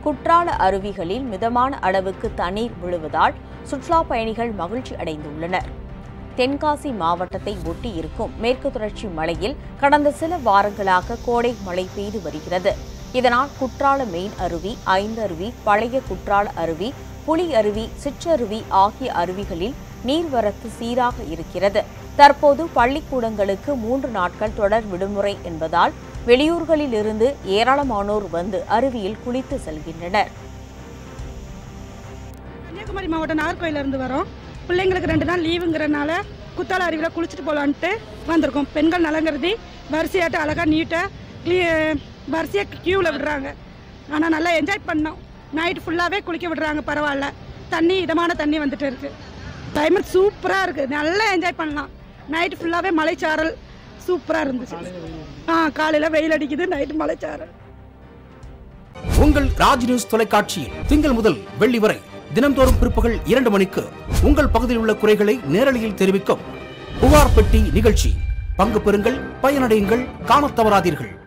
குற்றால அருவிகளில் மிதமான அளவுக்கு தண்ணீர் விழுவதால் சுற்றுலா பயணிகள் மகிழ்ச்சி அடைந்துள்ளனர் தென்காசி மாவட்டத்தை ஒட்டி இருக்கும் மேற்கு தொடர்ச்சி மலையில் கடந்த சில வாரங்களாக கோடை மழை பெய்து வருகிறது இதனால் குற்றால மெயின் அருவி ஐந்தருவி பழைய குற்றால அருவி புலி அருவி சிற்றருவி ஆகிய அருவிகளில் நீர்வரத்து சீராக இருக்கிறது தற்போது பள்ளிக்கூடங்களுக்கு மூன்று நாட்கள் தொடர் விடுமுறை என்பதால் வெளியூர்களில் இருந்து ஏராளமானோர் வந்து அருவியில் குளித்து செல்கின்றனர் கன்னியாகுமரி மாவட்டம் நாகர்கோயில இருந்து வரோம் பிள்ளைங்களுக்கு ரெண்டு நாள் லீவுங்கிறனால குத்தால அருவியில் குளிச்சுட்டு போகலான்ட்டு வந்திருக்கோம் பெண்கள் நலங்கிறதி வரிசையாட்டு அழகாக நீட்டாக க்ளீ வரிசையாக க்யூவில் விடுறாங்க ஆனால் நல்லா என்ஜாய் பண்ணோம் நைட் ஃபுல்லாகவே குளிக்க விடுறாங்க பரவாயில்ல தண்ணி இதமான தண்ணி வந்துட்டு இருக்கு கிளைமேட் சூப்பராக இருக்குது நல்லா என்ஜாய் பண்ணலாம் நைட் ஃபுல்லாகவே மலைச்சாரல் சூப்பராக இருந்துச்சு ஆ காலையில் வெயில் அடிக்குது நைட்டு மலைச்சாரல் உங்கள் ராஜ் நியூஸ் தொலைக்காட்சியில் திங்கள் முதல் வெள்ளி வரை தினம்தோறும் பிற்பகல் இரண்டு மணிக்கு உங்கள் பகுதியில் உள்ள குறைகளை நேரலையில் தெரிவிக்கும் புகார் பெட்டி நிகழ்ச்சி பங்கு பெறுங்கள் பயனடையுங்கள் காணத் தவறாதீர்கள்